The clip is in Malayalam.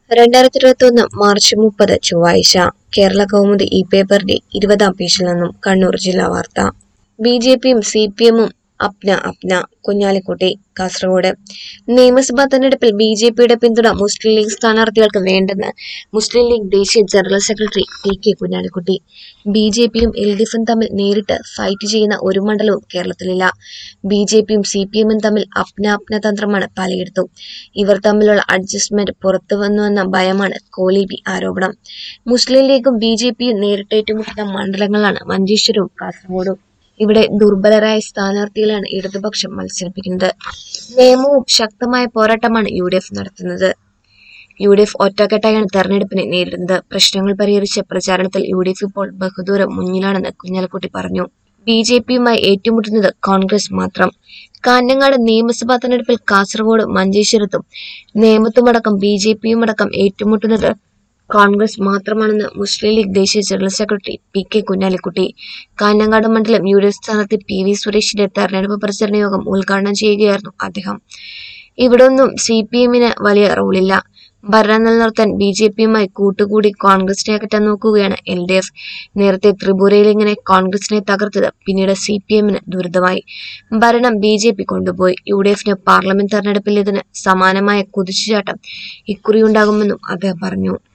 രണ്ടായിരത്തി ഇരുപത്തി ഒന്ന് മാർച്ച് മുപ്പത് ചൊവ്വാഴ്ച കേരള കൗമുദി ഈ പേപ്പറിന്റെ ഇരുപതാം പേജിൽ നിന്നും കണ്ണൂർ ജില്ലാ വാർത്ത ബി ജെ പിയും സി പി എമ്മും അപ്ന അപ്ന കുഞ്ഞാലിക്കുട്ടി കാസർഗോഡ് നിയമസഭാ തെരഞ്ഞെടുപ്പിൽ ബി ജെ പിയുടെ പിന്തുണ മുസ്ലിം ലീഗ് സ്ഥാനാർത്ഥികൾക്ക് വേണ്ടെന്ന് മുസ്ലിം ലീഗ് ദേശീയ general secretary P K Kunhalikutty B J പിയും എൽ ഡി എഫും തമ്മിൽ നേരിട്ട് ഫൈറ്റ് ചെയ്യുന്ന ഒരു മണ്ഡലവും കേരളത്തിലില്ല ബി ജെ പിയും സി പി എമ്മും തമ്മിൽ അപ്ന അപ്ന തന്ത്രമാണ് പലയിടത്തും ഇവർ തമ്മിലുള്ള അഡ്ജസ്റ്റ്മെന്റ് പുറത്തു വന്നുവെന്ന ഭയമാണ് കോലീബി ആരോപണം മുസ്ലിം ലീഗും ബി ജെ പിയും നേരിട്ട് ഏറ്റുമുട്ടുന്ന മണ്ഡലങ്ങളാണ് മഞ്ചേശ്വരവും കാസർഗോഡും ഇവിടെ ദുർബലരായ സ്ഥാനാർത്ഥികളാണ് ഇടതുപക്ഷം മത്സരിപ്പിക്കുന്നത് നിയമവും ശക്തമായ പോരാട്ടമാണ് യു ഡി എഫ് നടത്തുന്നത് യു ഡി എഫ് ഒറ്റക്കെട്ടായാണ് തെരഞ്ഞെടുപ്പിനെ നേരിടുന്നത് പ്രശ്നങ്ങൾ പരിഹരിച്ച പ്രചാരണത്തിൽ യു ഡി എഫ് ഇപ്പോൾ ബഹുദൂരം മുന്നിലാണെന്ന് കുഞ്ഞാലിക്കുട്ടി പറഞ്ഞു ബി ജെ പിയുമായി ഏറ്റുമുട്ടുന്നത് കോൺഗ്രസ് മാത്രം കാഞ്ഞങ്ങാട് നിയമസഭാ തെരഞ്ഞെടുപ്പിൽ കാസർഗോഡ് മഞ്ചേശ്വരത്തും നേമത്തുമടക്കം ബി ജെ പിയുമടക്കം ഏറ്റുമുട്ടുന്നത് കോൺഗ്രസ് മാത്രമാണെന്ന് മുസ്ലിം ലീഗ് ദേശീയ general secretary P K Kunhalikutty Kanhangad മണ്ഡലം യു ഡി എഫ് സ്ഥാനാർത്ഥി പി വി സുരേഷിന്റെ തെരഞ്ഞെടുപ്പ് പ്രചരണ യോഗം ഉദ്ഘാടനം ചെയ്യുകയായിരുന്നു അദ്ദേഹം ഇവിടൊന്നും സി പി എമ്മിന് വലിയ റോളില്ല ഭരണം നിലനിർത്താൻ ബി ജെ പിയുമായി കൂട്ടുകൂടി കോൺഗ്രസിനെ അകറ്റാൻ നോക്കുകയാണ് എൽ ഡി എഫ് നേരത്തെ ത്രിപുരയിൽ ഇങ്ങനെ കോൺഗ്രസിനെ തകർത്തത് പിന്നീട് സി പി എമ്മിന് ദുരിതമായി ഭരണം ബി ജെ പി കൊണ്ടുപോയി യു ഡി എഫിന് പാർലമെന്റ് തെരഞ്ഞെടുപ്പിൽ ഇതിന് സമാനമായ കുതിച്ചുചാട്ടം ഇക്കുറിയുണ്ടാകുമെന്നും അദ്ദേഹം പറഞ്ഞു